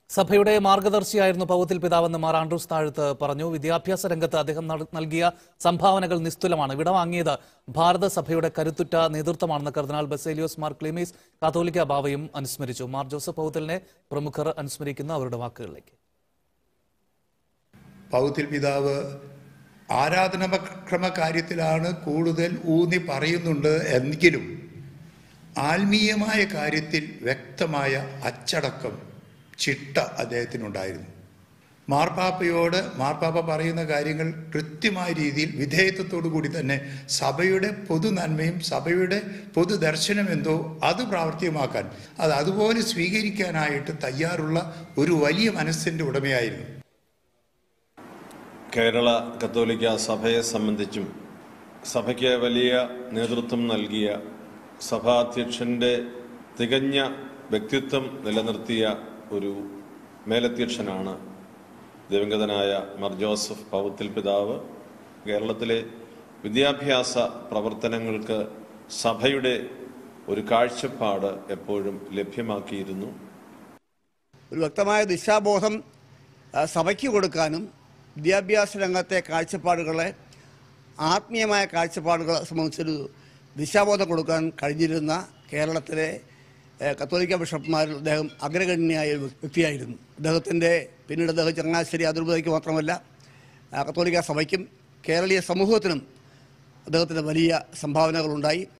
സഭയുടെ മാർഗദർശിയായിരുന്നു പൗത്തിൽ പിതാവെന്ന് മാർ ആൻഡ്രൂസ് താഴത്ത് പറഞ്ഞു വിദ്യാഭ്യാസ രംഗത്ത് അദ്ദേഹം നട- നൽകിയ സംഭാവനകൾ നിസ്തുലമാണ് വിടവാങ്ങിയത് ഭാരത സഭയുടെ കരുത്തുറ്റ നേതൃത്വമാണെന്ന് കർദിനാൾ ബസേലിയോസ് മാർ ക്ലിമീസ് കാത്തോലിക്ക ബാവയും അനുസ്മരിച്ചു മാർ ജോസഫ് പൗത്തലിനെ പ്രമുഖർ അനുസ്മരിക്കുന്ന അവരുടെ വാക്കുകളിലേക്ക് പൗത്തിൽ പിതാവ് ആരാധനാക്രമ കാര്യത്തിലാണ് കൂടുതൽ ഊന്നി പറയുന്നുണ്ട് എങ്കിലും ആത്മീയമായ കാര്യത്തിൽ വ്യക്തമായ അച്ചടക്കം ചിട്ട അദ്ദേഹത്തിനുണ്ടായിരുന്നു മാർപ്പാപ്പയോട് മാർപ്പാപ്പ പറയുന്ന കാര്യങ്ങൾ കൃത്യമായ രീതിയിൽ വിധേയത്വത്തോടു കൂടി തന്നെ സഭയുടെ പൊതു നന്മയും സഭയുടെ പൊതു ദർശനം എന്തോ അത് പ്രാവർത്തികമാക്കാൻ അത് അതുപോലെ സ്വീകരിക്കാനായിട്ട് തയ്യാറുള്ള ഒരു വലിയ മനസ്സിൻ്റെ ഉടമയായിരുന്നു കേരള കത്തോലിക്ക സഭയെ സംബന്ധിച്ചും സഭയ്ക്ക് വലിയ നേതൃത്വം നൽകിയ സഭാധ്യക്ഷന്റെ തികഞ്ഞ വ്യക്തിത്വം നിലനിർത്തിയ ഒരു മേലധ്യക്ഷനാണ് ദിവംഗതനായ മർ ജോസഫ് പൗത്തിൽ പിതാവ് കേരളത്തിലെ വിദ്യാഭ്യാസ പ്രവർത്തനങ്ങൾക്ക് സഭയുടെ ഒരു കാഴ്ചപ്പാട് എപ്പോഴും ലഭ്യമാക്കിയിരുന്നു ഒരു വ്യക്തമായ ദിശാബോധം ആ, സഭയ്ക്ക് കൊടുക്കാനും വിദ്യാഭ്യാസ രംഗത്തെ കാഴ്ചപ്പാടുകളെ ആത്മീയമായ കാഴ്ചപ്പാടുകൾ സംബന്ധിച്ചൊരു ദിശാബോധം കൊടുക്കാൻ കഴിഞ്ഞിരുന്ന കേരളത്തിലെ ഏ, കത്തോലിക്ക ബിഷപ്പ്മാരിൽ അദ്ദേഹം അഗ്രഗണ്യനായ ഒരു വ്യക്തിയായിരുന്നു അദ്ദേഹത്തിൻ്റെ പിന്നീട് അദ്ദേഹം ചങ്ങനാശ്ശേരി അതിരൂപതയ്ക്ക് മാത്രമല്ല ആ, കത്തോലിക്ക സഭയ്ക്കും കേരളീയ സമൂഹത്തിനും അദ്ദേഹത്തിന് വലിയ സംഭാവനകളുണ്ടായി